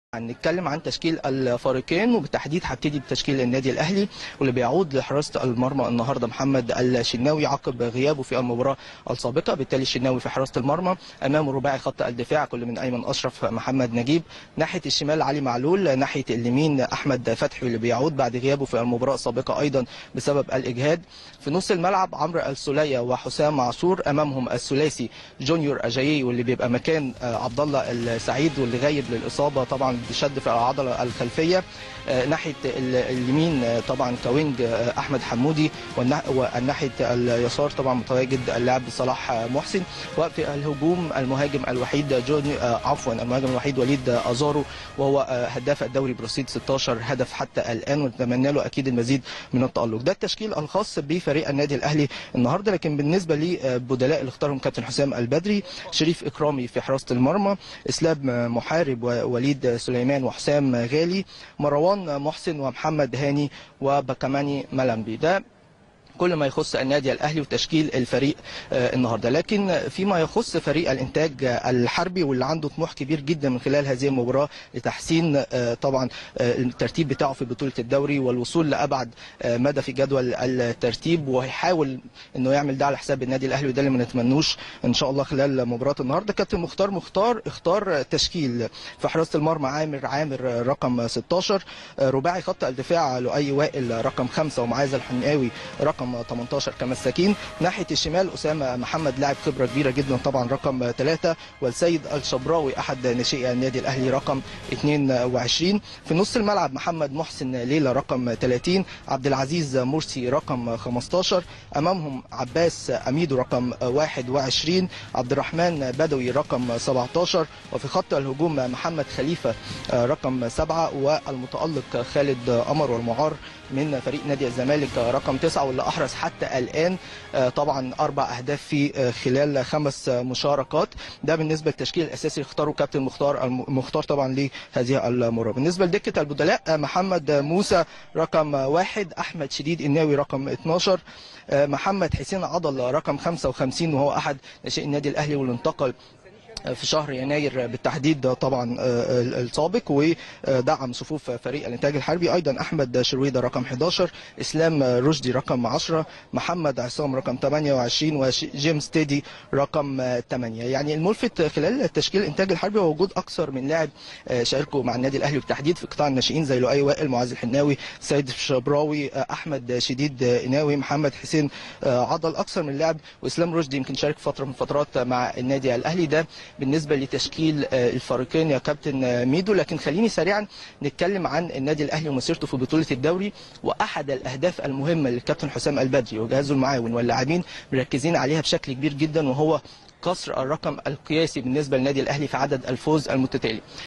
هنتكلم عن تشكيل الفريقين وبالتحديد هبتدي بتشكيل النادي الاهلي واللي بيعود لحراسه المرمى النهارده محمد الشناوي عقب غيابه في المباراه السابقه بالتالي الشناوي في حراسه المرمى امامه رباعي خط الدفاع كل من ايمن اشرف محمد نجيب ناحيه الشمال علي معلول ناحيه اليمين احمد فتحي اللي بيعود بعد غيابه في المباراه السابقه ايضا بسبب الاجهاد في نص الملعب عمرو السوليه وحسام عاشور امامهم الثلاثي جونيور اجايي واللي بيبقى مكان عبد الله السعيد واللي غايب للاصابه طبعا بشد في العضله الخلفيه ناحيه اليمين طبعا كوينج احمد حمودي والناحيه اليسار طبعا متواجد اللاعب صلاح محسن وفي الهجوم المهاجم الوحيد جوني عفوا المهاجم الوحيد وليد ازارو وهو هداف الدوري برصيد 16 هدف حتى الان ونتمنى له اكيد المزيد من التالق ده التشكيل الخاص بفريق النادي الاهلي النهارده لكن بالنسبه لبدلاء اللي اختارهم كابتن حسام البدري شريف اكرامي في حراسه المرمى اسلام محارب ووليد سليمان وحسام غالي مروان محسن ومحمد هاني وبكماني ملمبي ده كل ما يخص النادي الاهلي وتشكيل الفريق النهارده لكن فيما يخص فريق الانتاج الحربي واللي عنده طموح كبير جدا من خلال هذه المباراه لتحسين طبعا الترتيب بتاعه في بطوله الدوري والوصول لابعد مدى في جدول الترتيب وهيحاول انه يعمل ده على حساب النادي الاهلي وده اللي ما نتمنوش ان شاء الله خلال مباراه النهارده كابتن مختار مختار اختار تشكيل في حراسه المرمى عامر عامر رقم 16 رباعي خط الدفاع لؤي وائل رقم 5 ومعاذ الحناوي رقم رقم 18 كمساكين ناحيه الشمال اسامه محمد لاعب خبره كبيره جدا طبعا رقم 3 والسيد الشبراوي احد ناشئي النادي الاهلي رقم 22 في نص الملعب محمد محسن ليلى رقم 30 عبد العزيز مرسي رقم 15 امامهم عباس اميدو رقم 21 عبد الرحمن بدوي رقم 17 وفي خط الهجوم محمد خليفه رقم 7 والمتالق خالد قمر والمعار من فريق نادي الزمالك رقم 9 واللي احرز حتى الان طبعا اربع اهداف في خلال خمس مشاركات ده بالنسبه للتشكيل الاساسي اللي اختاره كابتن مختار المختار طبعا لهذه المباراه بالنسبه لدكه البدلاء محمد موسى رقم واحد احمد شديد الناوي رقم 12 محمد حسين عضل رقم 55 وهو احد ناشئي النادي الاهلي واللي انتقل في شهر يناير بالتحديد طبعا السابق ودعم صفوف فريق الانتاج الحربي ايضا احمد شرويده رقم 11 اسلام رشدي رقم 10 محمد عصام رقم 28 وجيمس تيدي رقم 8 يعني الملفت خلال تشكيل الانتاج الحربي هو وجود اكثر من لاعب شاركوا مع النادي الاهلي بالتحديد في قطاع الناشئين زي لؤي وائل معاذ الحناوي سيد الشبراوي احمد شديد اناوي محمد حسين عضل اكثر من لاعب واسلام رشدي يمكن شارك فتره من فترات مع النادي الاهلي ده بالنسبه لتشكيل الفريقين يا كابتن ميدو لكن خليني سريعا نتكلم عن النادي الاهلي ومسيرته في بطوله الدوري واحد الاهداف المهمه للكابتن حسام البدري وجهازه المعاون واللاعبين مركزين عليها بشكل كبير جدا وهو كسر الرقم القياسي بالنسبه للنادي الاهلي في عدد الفوز المتتالي